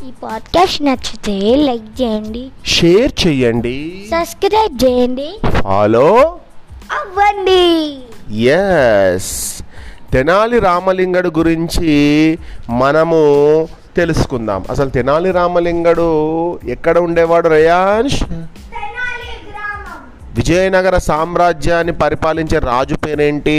ఈ పాడ్కాస్ట్ నచ్చితే లైక్ చేయండి షేర్ చెయ్యండి సబ్స్క్రైబ్ చేయండి ఫాలో అవ్వండి ఎస్ తెనాలి రామలింగడు గురించి మనము తెలుసుకుందాం అసలు తెనాలి రామలింగడు ఎక్కడ ఉండేవాడు రయాన్ష్ విజయనగర సామ్రాజ్యాన్ని పరిపాలించే రాజు పేరేంటి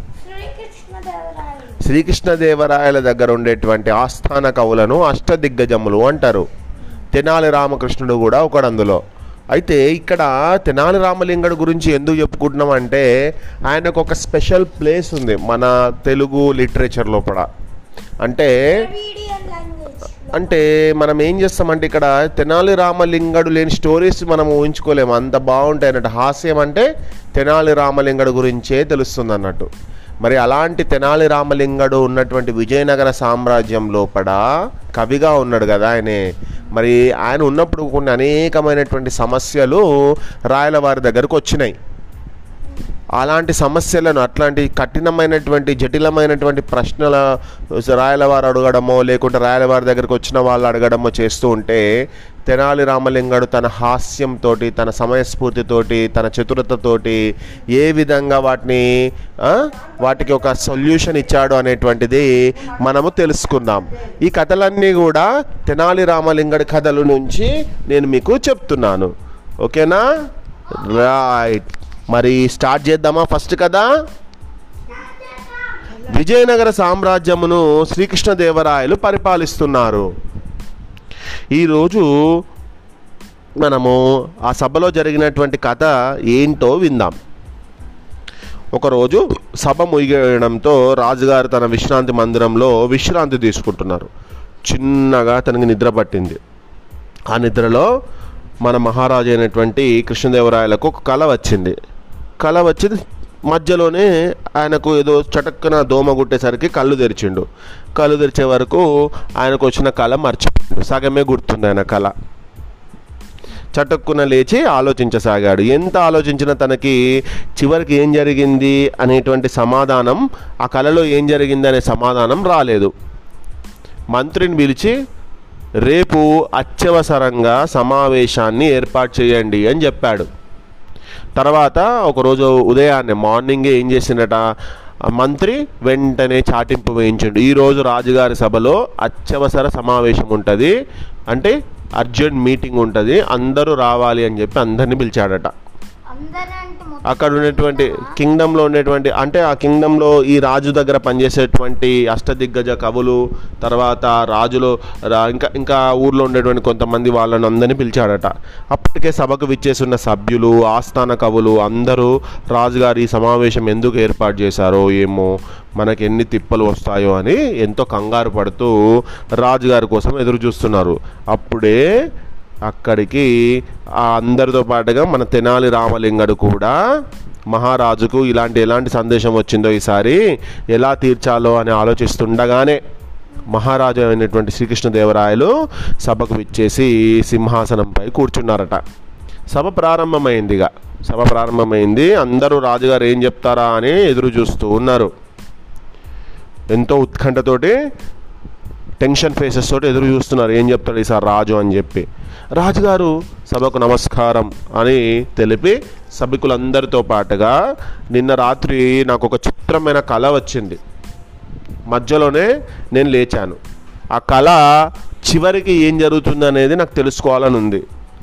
శ్రీకృష్ణదేవరాయల దగ్గర ఉండేటువంటి ఆస్థాన కవులను అష్టదిగ్గజములు అంటారు తెనాలి రామకృష్ణుడు కూడా ఒకడు అందులో అయితే ఇక్కడ తెనాలి రామలింగడు గురించి ఎందుకు చెప్పుకుంటున్నాం అంటే ఆయనకు ఒక స్పెషల్ ప్లేస్ ఉంది మన తెలుగు లిటరేచర్ లోపల అంటే అంటే మనం ఏం చేస్తామంటే ఇక్కడ తెనాలి రామలింగడు లేని స్టోరీస్ మనం ఊహించుకోలేము అంత బాగుంటాయి అన్నట్టు హాస్యం అంటే తెనాలి రామలింగడు గురించే తెలుస్తుంది అన్నట్టు మరి అలాంటి తెనాలి రామలింగడు ఉన్నటువంటి విజయనగర సామ్రాజ్యం లోపల కవిగా ఉన్నాడు కదా ఆయనే మరి ఆయన ఉన్నప్పుడు కొన్ని అనేకమైనటువంటి సమస్యలు రాయల వారి దగ్గరకు వచ్చినాయి అలాంటి సమస్యలను అట్లాంటి కఠినమైనటువంటి జటిలమైనటువంటి ప్రశ్నల రాయలవారు అడగడమో లేకుంటే రాయలవారి దగ్గరికి వచ్చిన వాళ్ళు అడగడమో చేస్తూ ఉంటే తెనాలి రామలింగడు తన హాస్యంతో తన సమయస్ఫూర్తితోటి తన చతురతతోటి ఏ విధంగా వాటిని ఆ, వాటికి ఒక సొల్యూషన్ ఇచ్చాడు అనేటువంటిది మనము తెలుసుకుందాం ఈ కథలన్నీ కూడా తెనాలి రామలింగడి కథల నుంచి నేను మీకు చెప్తున్నాను ఓకేనా రైట్ మరి స్టార్ట్ చేద్దామా ఫస్ట్ కదా విజయనగర సామ్రాజ్యమును శ్రీకృష్ణదేవరాయలు పరిపాలిస్తున్నారు ఈరోజు మనము ఆ సభలో జరిగినటువంటి కథ ఏంటో విందాం ఒకరోజు సభ ముగియడంతో రాజుగారు తన విశ్రాంతి మందిరంలో విశ్రాంతి తీసుకుంటున్నారు చిన్నగా తనకి నిద్ర పట్టింది ఆ నిద్రలో మన మహారాజు అయినటువంటి కృష్ణదేవరాయలకు ఒక కళ వచ్చింది కళ వచ్చి మధ్యలోనే ఆయనకు ఏదో చటక్కున దోమ గుట్టేసరికి కళ్ళు తెరిచిండు కళ్ళు తెరిచే వరకు ఆయనకు వచ్చిన కళ మర్చిపోయిండు సగమే గుర్తుంది ఆయన కళ చటుక్కున లేచి ఆలోచించసాగాడు ఎంత ఆలోచించినా తనకి చివరికి ఏం జరిగింది అనేటువంటి సమాధానం ఆ కళలో ఏం జరిగింది అనే సమాధానం రాలేదు మంత్రిని పిలిచి రేపు అత్యవసరంగా సమావేశాన్ని ఏర్పాటు చేయండి అని చెప్పాడు తర్వాత ఒకరోజు ఉదయాన్నే మార్నింగే ఏం చేసిండట ఆ మంత్రి వెంటనే చాటింపు వేయించిండు ఈరోజు రాజుగారి సభలో అత్యవసర సమావేశం ఉంటుంది అంటే అర్జెంట్ మీటింగ్ ఉంటుంది అందరూ రావాలి అని చెప్పి అందరిని పిలిచాడట అక్కడ ఉన్నటువంటి కింగ్డంలో ఉండేటువంటి అంటే ఆ కింగ్డంలో ఈ రాజు దగ్గర పనిచేసేటువంటి అష్టదిగ్గజ కవులు తర్వాత రాజులు రా- ఇంకా ఇంకా ఊర్లో ఉండేటువంటి కొంతమంది వాళ్ళని అందరినీ పిలిచాడట అప్పటికే సభకు విచ్చేస్తున్న సభ్యులు ఆస్థాన కవులు అందరూ రాజుగారు ఈ సమావేశం ఎందుకు ఏర్పాటు చేశారో ఏమో మనకి ఎన్ని తిప్పలు వస్తాయో అని ఎంతో కంగారు పడుతూ రాజుగారి కోసం ఎదురు చూస్తున్నారు అప్పుడే అక్కడికి ఆ అందరితో పాటుగా మన తెనాలి రామలింగడు కూడా మహారాజుకు ఇలాంటి ఎలాంటి సందేశం వచ్చిందో ఈసారి ఎలా తీర్చాలో అని ఆలోచిస్తుండగానే మహారాజు అయినటువంటి శ్రీకృష్ణదేవరాయలు సభకు విచ్చేసి సింహాసనంపై కూర్చున్నారట సభ ప్రారంభమైంది ఇక సభ ప్రారంభమైంది అందరూ రాజుగారు ఏం చెప్తారా అని ఎదురు చూస్తూ ఉన్నారు ఎంతో ఉత్కంఠతోటి టెన్షన్ ఫేసెస్ తోటి ఎదురు చూస్తున్నారు ఏం చెప్తాడు ఈసారి రాజు అని చెప్పి రాజుగారు సభకు నమస్కారం అని తెలిపి సభికులందరితో పాటుగా నిన్న రాత్రి నాకు ఒక చిత్రమైన కళ వచ్చింది మధ్యలోనే నేను లేచాను ఆ కళ చివరికి ఏం జరుగుతుంది అనేది నాకు తెలుసుకోవాలని ఉంది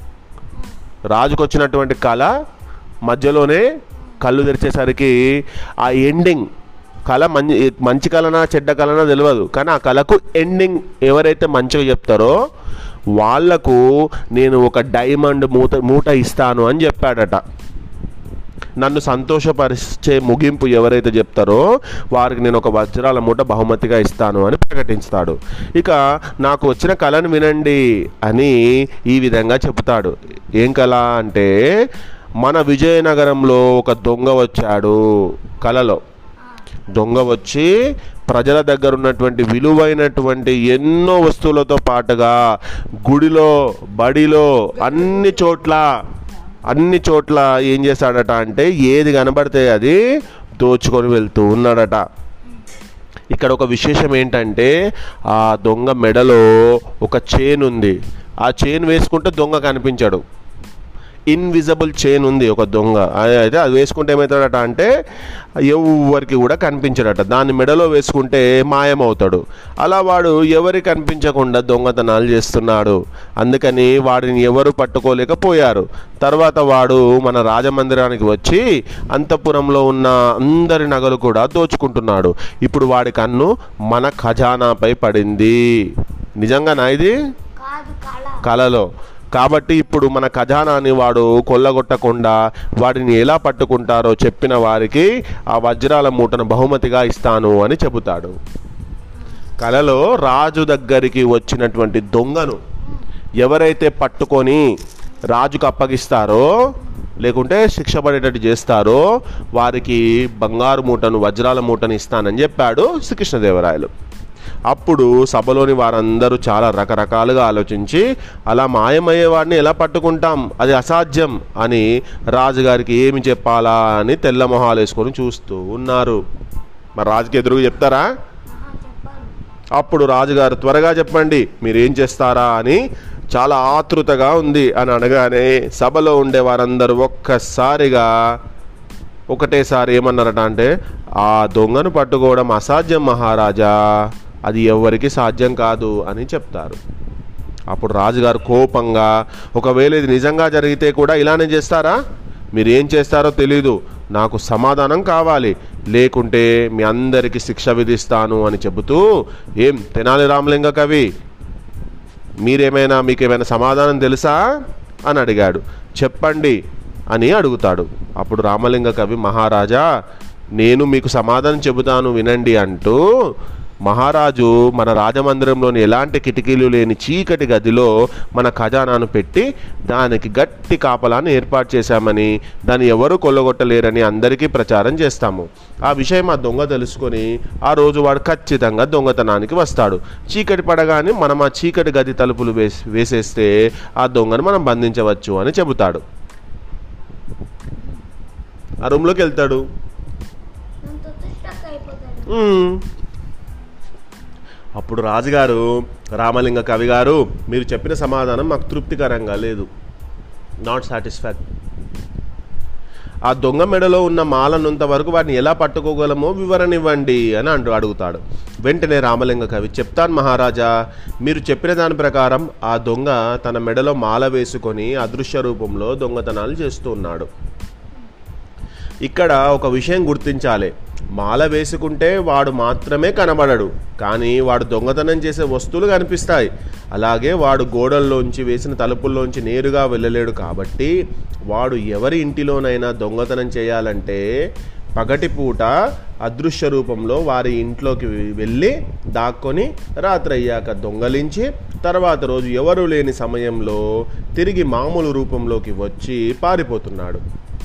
రాజుకు వచ్చినటువంటి కళ మధ్యలోనే కళ్ళు తెరిచేసరికి ఆ ఎండింగ్ కళ మంచి మంచి కళనా చెడ్డ కళనా తెలియదు కానీ ఆ కళకు ఎండింగ్ ఎవరైతే మంచిగా చెప్తారో వాళ్లకు నేను ఒక డైమండ్ మూట మూట ఇస్తాను అని చెప్పాడట నన్ను సంతోషపరిచే ముగింపు ఎవరైతే చెప్తారో వారికి నేను ఒక వజ్రాల మూట బహుమతిగా ఇస్తాను అని ప్రకటిస్తాడు ఇక నాకు వచ్చిన కళను వినండి అని ఈ విధంగా చెబుతాడు ఏం కళ అంటే మన విజయనగరంలో ఒక దొంగ వచ్చాడు కళలో దొంగ వచ్చి ప్రజల దగ్గర ఉన్నటువంటి విలువైనటువంటి ఎన్నో వస్తువులతో పాటుగా గుడిలో బడిలో అన్ని చోట్ల అన్ని చోట్ల ఏం చేశాడట అంటే ఏది కనబడితే అది దోచుకొని వెళ్తూ ఉన్నాడట ఇక్కడ ఒక విశేషం ఏంటంటే ఆ దొంగ మెడలో ఒక చైన్ ఉంది ఆ చైన్ వేసుకుంటే దొంగ కనిపించాడు ఇన్విజిబుల్ చైన్ ఉంది ఒక దొంగ అదే- అయితే అది వేసుకుంటే ఏమవుతాడట అంటే ఎవరికి కూడా కనిపించడట దాన్ని మెడలో వేసుకుంటే మాయమవుతాడు అలా వాడు ఎవరి కనిపించకుండా దొంగతనాలు చేస్తున్నాడు అందుకని వాడిని ఎవరు పట్టుకోలేకపోయారు తర్వాత వాడు మన రాజమందిరానికి వచ్చి అంతఃపురంలో ఉన్న అందరి నగలు కూడా దోచుకుంటున్నాడు ఇప్పుడు వాడి కన్ను మన ఖజానాపై పడింది నిజంగానా ఇది కాదు కళ కలలో కాబట్టి ఇప్పుడు మన ఖజానాని వాడు కొల్లగొట్టకుండా వాడిని ఎలా పట్టుకుంటారో చెప్పిన వారికి ఆ వజ్రాల మూటను బహుమతిగా ఇస్తాను అని చెబుతాడు కలలో రాజు దగ్గరికి వచ్చినటువంటి దొంగను ఎవరైతే పట్టుకొని రాజుకు అప్పగిస్తారో లేకుంటే శిక్ష పడేటట్టు చేస్తారో వారికి బంగారు మూటను వజ్రాల మూటను ఇస్తానని చెప్పాడు శ్రీకృష్ణదేవరాయలు అప్పుడు సభలోని వారందరూ చాలా రకరకాలుగా ఆలోచించి అలా మాయమయ్యే వాడిని ఎలా పట్టుకుంటాం అది అసాధ్యం అని రాజుగారికి ఏమి చెప్పాలా అని తెల్ల మొహాలు వేసుకొని చూస్తూ ఉన్నారు మరి రాజుకి ఎదురుగా చెప్తారా అప్పుడు రాజుగారు త్వరగా చెప్పండి మీరేం చేస్తారా అని చాలా ఆతృతగా ఉంది అని అనగానే సభలో ఉండే వారందరూ ఒక్కసారిగా ఒకటేసారి ఏమన్నారట అంటే ఆ దొంగను పట్టుకోవడం అసాధ్యం మహారాజా అది ఎవరికి సాధ్యం కాదు అని చెప్తారు అప్పుడు రాజుగారు కోపంగా ఒకవేళ ఇది నిజంగా జరిగితే కూడా ఇలానే చేస్తారా మీరు ఏం చేస్తారో తెలీదు నాకు సమాధానం కావాలి లేకుంటే మీ అందరికీ శిక్ష విధిస్తాను అని చెబుతూ ఏం తెనాలి రామలింగ కవి మీరేమైనా మీకు ఏమైనా సమాధానం తెలుసా అని అడిగాడు చెప్పండి అని అడుగుతాడు అప్పుడు రామలింగ కవి మహారాజా నేను మీకు సమాధానం చెబుతాను వినండి అంటూ మహారాజు మన రాజమందిరంలోని ఎలాంటి కిటికీలు లేని చీకటి గదిలో మన ఖజానాను పెట్టి దానికి గట్టి కాపలాన్ని ఏర్పాటు చేశామని దాన్ని ఎవరు కొల్లగొట్టలేరని అందరికీ ప్రచారం చేస్తాము ఆ విషయం ఆ దొంగ తెలుసుకొని ఆ రోజు వాడు ఖచ్చితంగా దొంగతనానికి వస్తాడు చీకటి పడగానే మనం ఆ చీకటి గది తలుపులు వేసి వేసేస్తే ఆ దొంగను మనం బంధించవచ్చు అని చెబుతాడు ఆ రూమ్లోకి వెళ్తాడు మ్మ్. అప్పుడు రాజుగారు రామలింగ కవి గారు మీరు చెప్పిన సమాధానం మాకు తృప్తికరంగా లేదు నాట్ సాటిస్ఫాక్ట్ ఆ దొంగ మెడలో ఉన్న మాలనుంత వరకు వాటిని ఎలా పట్టుకోగలమో వివరణ ఇవ్వండి అని అంటూ అడుగుతాడు వెంటనే రామలింగ కవి చెప్తాను మహారాజా మీరు చెప్పిన దాని ప్రకారం ఆ దొంగ తన మెడలో మాల వేసుకొని అదృశ్య రూపంలో దొంగతనాలు చేస్తూ ఉన్నాడు ఇక్కడ ఒక విషయం గుర్తించాలి మాల వేసుకుంటే వాడు మాత్రమే కనబడడు కానీ వాడు దొంగతనం చేసే వస్తువులు కనిపిస్తాయి అలాగే వాడు గోడల్లోంచి వేసిన తలుపుల్లోంచి నేరుగా వెళ్ళలేడు కాబట్టి వాడు ఎవరి ఇంటిలోనైనా దొంగతనం చేయాలంటే పగటిపూట అదృశ్య రూపంలో వారి ఇంట్లోకి వెళ్ళి దాక్కొని రాత్రి అయ్యాక దొంగలించి తర్వాత రోజు ఎవరు లేని సమయంలో తిరిగి మామూలు రూపంలోకి వచ్చి పారిపోతున్నాడు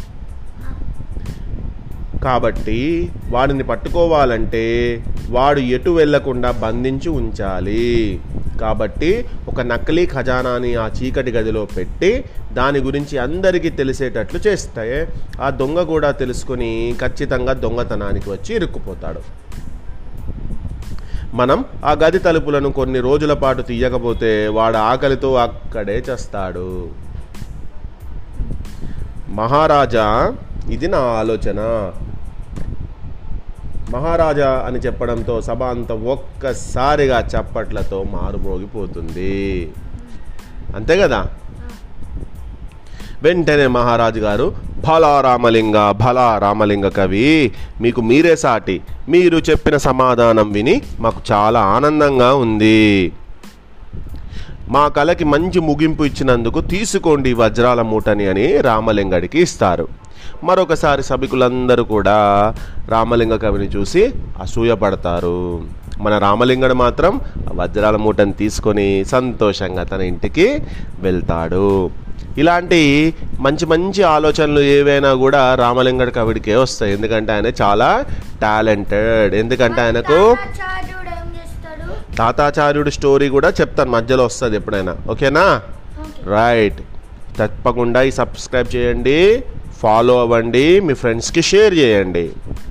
కాబట్టి వాడిని పట్టుకోవాలంటే వాడు ఎటు వెళ్లకుండా బంధించి ఉంచాలి కాబట్టి ఒక నకిలీ ఖజానాని ఆ చీకటి గదిలో పెట్టి దాని గురించి అందరికీ తెలిసేటట్లు చేస్తే ఆ దొంగ కూడా తెలుసుకొని ఖచ్చితంగా దొంగతనానికి వచ్చి ఇరుక్కుపోతాడు మనం ఆ గది తలుపులను కొన్ని రోజుల పాటు తీయకపోతే వాడు ఆకలితో అక్కడే చేస్తాడు మహారాజా ఇది నా ఆలోచన మహారాజా అని చెప్పడంతో సభ అంతా ఒక్కసారిగా చప్పట్లతో మారుమోగిపోతుంది అంతే కదా వెంటనే మహారాజు గారు భలా రామలింగ భలా రామలింగ కవి మీకు మీరే సాటి మీరు చెప్పిన సమాధానం విని మాకు చాలా ఆనందంగా ఉంది మా కళకి మంచి ముగింపు ఇచ్చినందుకు తీసుకోండి ఈ వజ్రాల మూటని అని రామలింగడికి ఇస్తారు మరొకసారి సభికులందరూ కూడా రామలింగ కవిని చూసి అసూయపడతారు మన రామలింగడు మాత్రం ఆ వజ్రాల మూటని తీసుకొని సంతోషంగా తన ఇంటికి వెళ్తాడు ఇలాంటి మంచి మంచి ఆలోచనలు ఏవైనా కూడా రామలింగడి కవిడికే వస్తాయి ఎందుకంటే ఆయన చాలా టాలెంటెడ్ ఎందుకంటే ఆయనకు ఆచార్యుడు ఏం చేస్తాడు తాతాచార్యుడి స్టోరీ కూడా చెప్తాను మధ్యలో వస్తుంది ఎప్పుడైనా ఓకేనా రైట్ తప్పకుండా ఈ సబ్స్క్రైబ్ చేయండి ఫాలో అవ్వండి మీ ఫ్రెండ్స్కి షేర్ చేయండి